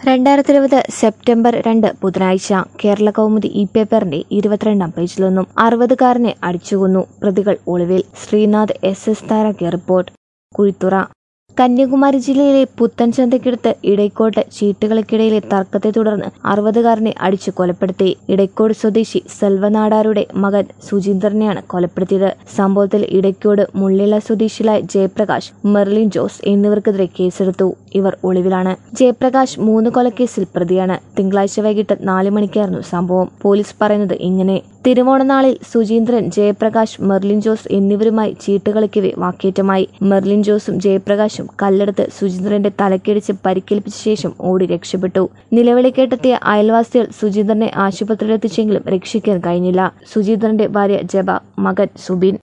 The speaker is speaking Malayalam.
രണ്ടായിരത്തി ഇരുപത് സെപ്റ്റംബർ രണ്ട് ബുധനാഴ്ച കേരള കൗമുദി ഇ പേപ്പറിന്റെ ഇരുപത്തിരണ്ടാം പേജിൽ നിന്നും അറുപതുകാരനെ അടിച്ചുകൊന്നു പ്രതികൾ ഒളിവിൽ ശ്രീനാഥ് എസ് എസ് താരാക്കിയ റിപ്പോർട്ട് കുഴിത്തുറ കന്യാകുമാരി ജില്ലയിലെ പുത്തൻചന്തയ്ക്കടുത്ത് ഇടയ്ക്കോട്ട് ചീട്ടുകൾക്കിടയിലെ തർക്കത്തെ തുടർന്ന് അറുപതുകാരനെ അടിച്ചു കൊലപ്പെടുത്തി ഇടയ്ക്കോട് സ്വദേശി സെൽവനാടാരുടെ മകൻ സുചീന്ദ്രനെയാണ് കൊലപ്പെടുത്തിയത് സംഭവത്തിൽ ഇടയ്ക്കോട് മുള്ളില സ്വദേശികളായ ജയപ്രകാശ് മെർലിൻ ജോസ് എന്നിവർക്കെതിരെ കേസെടുത്തു ഇവർ ഒളിവിലാണ് ജയപ്രകാശ് മൂന്ന് കൊലക്കേസിൽ പ്രതിയാണ് തിങ്കളാഴ്ച വൈകിട്ട് നാല് മണിക്കായിരുന്നു സംഭവം പോലീസ് പറയുന്നത് ഇങ്ങനെ തിരുവോണനാളിൽ സുചീന്ദ്രൻ ജയപ്രകാശ് മെർലിൻ ജോസ് എന്നിവരുമായി ചീട്ടുകളിക്കവെ വാക്കേറ്റമായി മെർലിൻ ജോസും ജയപ്രകാശും കല്ലെടുത്ത് സുചീന്ദ്രന്റെ തലക്കടിച്ച് പരിക്കേൽപ്പിച്ച ശേഷം ഓടി രക്ഷപ്പെട്ടു നിലവിളി കേട്ടെത്തിയ അയൽവാസികൾ സുചീന്ദ്രനെ ആശുപത്രിയിലെത്തിച്ചെങ്കിലും രക്ഷിക്കാൻ കഴിഞ്ഞില്ല സുചീന്ദ്രന്റെ ഭാര്യ ജബ മകൻ സുബിൻ